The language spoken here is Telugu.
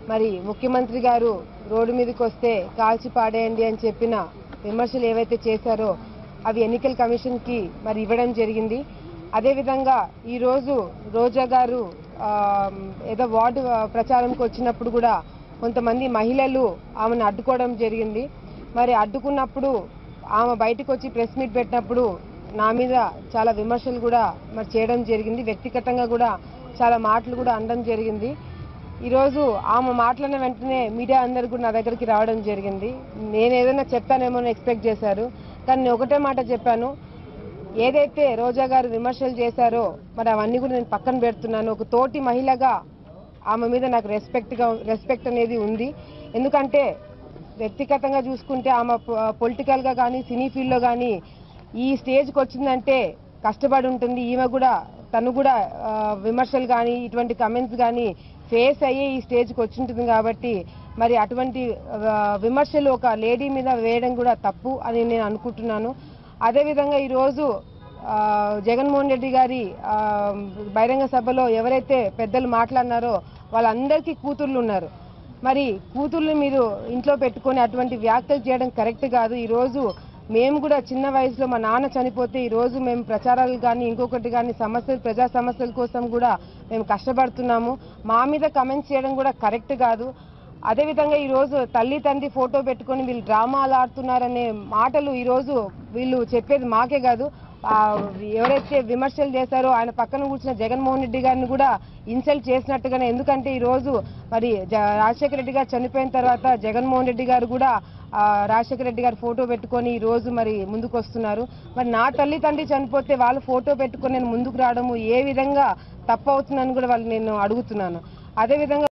మరి ముఖ్యమంత్రి గారు రోడ్డు మీదకి వస్తే కాల్చి పాడేయండి అని చెప్పిన విమర్శలు ఏవైతే చేశారో అవి ఎన్నికల కమిషన్ కి మరి ఇవ్వడం జరిగింది అదేవిధంగా ఈ రోజు రోజా గారు ఆ, ఏదో వార్డు ఆ, ప్రచారంకి వచ్చినప్పుడు కూడా కొంతమంది మహిళలు ఆమెను అడ్డుకోవడం జరిగింది మరి అడ్డుకున్నప్పుడు ఆమె బయటకు వచ్చి ప్రెస్ మీట్ పెట్టినప్పుడు నా మీద చాలా విమర్శలు కూడా మరి చేయడం జరిగింది వ్యక్తిగతంగా కూడా చాలా మాటలు కూడా అనడం జరిగింది ఈరోజు ఆమె మాట్లాడిన వెంటనే మీడియా అందరు కూడా నా దగ్గరికి రావడం జరిగింది నేను ఏదైనా చెప్తానేమో అని ఎక్స్పెక్ట్ చేశారు కానీ నేను ఒకటే మాట చెప్పాను ఏదైతే రోజా గారు విమర్శలు చేశారో మరి అవన్నీ కూడా నేను పక్కన పెడుతున్నాను ఒక తోటి మహిళగా ఆమె మీద నాకు రెస్పెక్ట్ గా రెస్పెక్ట్ అనేది ఉంది ఎందుకంటే వ్యక్తిగతంగా చూసుకుంటే ఆమె పొలిటికల్ గా కానీ సినీ ఫీల్డ్ లో కానీ ఈ స్టేజ్కి వచ్చిందంటే కష్టపడి ఉంటుంది ఈమె కూడా తను కూడా ఆ, విమర్శలు కానీ ఇటువంటి కమెంట్స్ కానీ ఫేస్ అయ్యే ఈ స్టేజ్కి వచ్చింటుంది కాబట్టి మరి అటువంటి ఆ, విమర్శలు ఒక లేడీ మీద వేయడం కూడా తప్పు అని నేను అనుకుంటున్నాను అదేవిధంగా ఈరోజు ఆ, జగన్మోహన్ రెడ్డి గారి ఆ, బహిరంగ సభలో ఎవరైతే పెద్దలు మాట్లాడినారో వాళ్ళందరికీ కూతుర్లు ఉన్నారు మరి కూతుర్లు మీరు ఇంట్లో పెట్టుకొని అటువంటి వ్యాఖ్యలు చేయడం కరెక్ట్ కాదు ఈ రోజు మేము కూడా చిన్న వయసులో మా నాన్న చనిపోతే ఈ రోజు మేము ప్రచారాలు కానీ ఇంకొకటి కానీ సమస్యలు ప్రజా సమస్యల కోసం కూడా మేము కష్టపడుతున్నాము మా మీద కమెంట్స్ చేయడం కూడా కరెక్ట్ కాదు అదేవిధంగా ఈ రోజు తల్లి తండ్రి ఫోటో పెట్టుకొని వీళ్ళు డ్రామాలు ఆడుతున్నారనే మాటలు ఈ రోజు వీళ్ళు చెప్పేది మాకే కాదు ఆ, ఎవరైతే విమర్శలు చేశారో ఆయన పక్కన కూర్చున్న జగన్మోహన్ రెడ్డి గారిని కూడా ఇన్సల్ట్ చేసినట్టుగానే ఎందుకంటే ఈ రోజు మరి జ- రాజశేఖర రెడ్డి గారు చనిపోయిన తర్వాత జగన్మోహన్ రెడ్డి గారు కూడా ఆ, రాజశేఖర రెడ్డి గారు ఫోటో పెట్టుకొని ఈ రోజు మరి ముందుకు వస్తున్నారు మరి నా తల్లి తండ్రి చనిపోతే వాళ్ళు ఫోటో పెట్టుకొని నేను ముందుకు రావడము ఏ విధంగా తప్పు అవుతుందని కూడా వాళ్ళు నేను అడుగుతున్నాను అదేవిధంగా